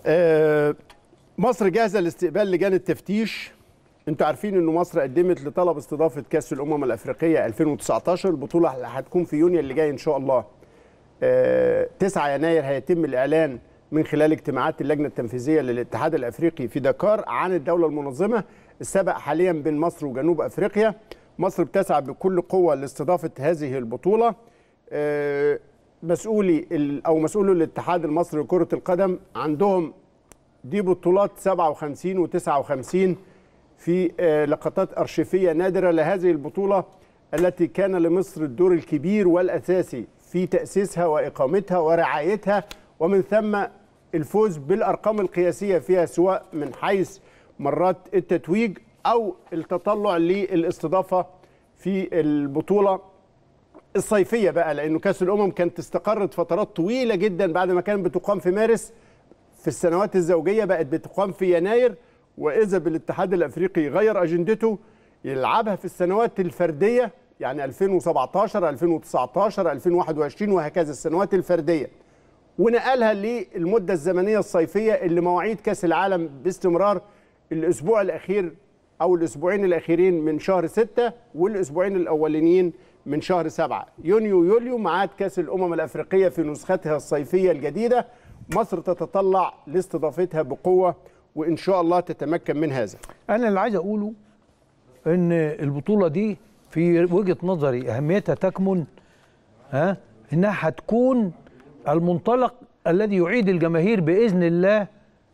آه، مصر جاهزه لاستقبال لجان التفتيش انتوا عارفين انه مصر قدمت لطلب استضافه كاس الامم الافريقيه 2019 البطوله اللي هتكون في يونيو اللي جاي ان شاء الله آه، 9 يناير هيتم الاعلان من خلال اجتماعات اللجنه التنفيذيه للاتحاد الافريقي في دكار عن الدوله المنظمه السبق حاليا بين مصر وجنوب افريقيا مصر بتسعى بكل قوه لاستضافه هذه البطوله آه، مسؤولي ال- او مسؤولو الاتحاد المصري لكره القدم عندهم دي بطولات 57 و59 في آه، لقطات أرشيفية نادرة لهذه البطولة التي كان لمصر الدور الكبير والأساسي في تأسيسها وإقامتها ورعايتها ومن ثم الفوز بالأرقام القياسية فيها سواء من حيث مرات التتويج أو التطلع للاستضافة في البطولة الصيفيه بقى لانه كاس الامم كانت استقرت فترات طويله جدا بعد ما كانت بتقام في مارس في السنوات الزوجيه بقت بتقام في يناير واذا بالاتحاد الافريقي غير اجندته يلعبها في السنوات الفرديه يعني 2017 2019 2021 وهكذا السنوات الفرديه ونقلها للمده الزمنيه الصيفيه اللي مواعيد كاس العالم باستمرار الاسبوع الاخير او الاسبوعين الاخيرين من شهر ستة والاسبوعين الاولانيين من شهر سبعة يونيو يوليو ميعاد كاس الامم الافريقيه في نسختها الصيفيه الجديده مصر تتطلع لاستضافتها بقوه وان شاء الله تتمكن من هذا انا اللي عايز اقوله ان البطوله دي في وجهه نظري اهميتها تكمن ها انها هتكون المنطلق الذي يعيد الجماهير باذن الله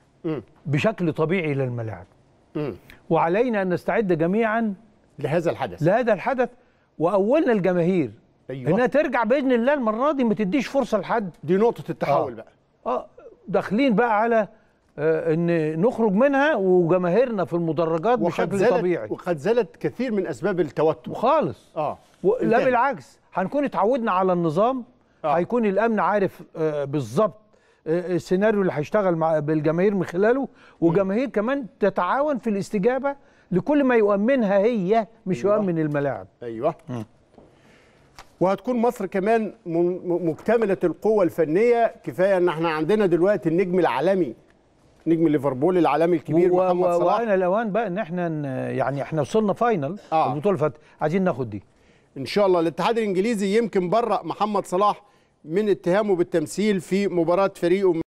بشكل طبيعي للملاعب مم. وعلينا ان نستعد جميعا لهذا الحدث لهذا الحدث واولنا الجماهير أيوة. انها ترجع باذن الله المره دي ما تديش فرصه لحد دي نقطه التحول آه. بقى اه داخلين بقى على آه ان نخرج منها وجماهيرنا في المدرجات وقد بشكل زالت طبيعي وقد زالت كثير من اسباب التوتر خالص اه و- لا انتهى. بالعكس هنكون اتعودنا على النظام آه. هيكون الامن عارف آه، بالظبط آه، السيناريو اللي هيشتغل مع بالجماهير من خلاله والجماهير كمان تتعاون في الاستجابه لكل ما يؤمنها هي مش أيوة. يؤمن الملاعب ايوه وهتكون مصر كمان م- م- مكتمله القوه الفنيه كفايه ان احنا عندنا دلوقتي النجم العالمي نجم ليفربول العالمي الكبير و- محمد و- صلاح وانا الاوان بقى ان احنا ن- يعني احنا وصلنا فاينل آه. البطوله اللي فاتت عايزين ناخد دي ان شاء الله الاتحاد الانجليزي يمكن برأ محمد صلاح من اتهامه بالتمثيل في مباراه فريقه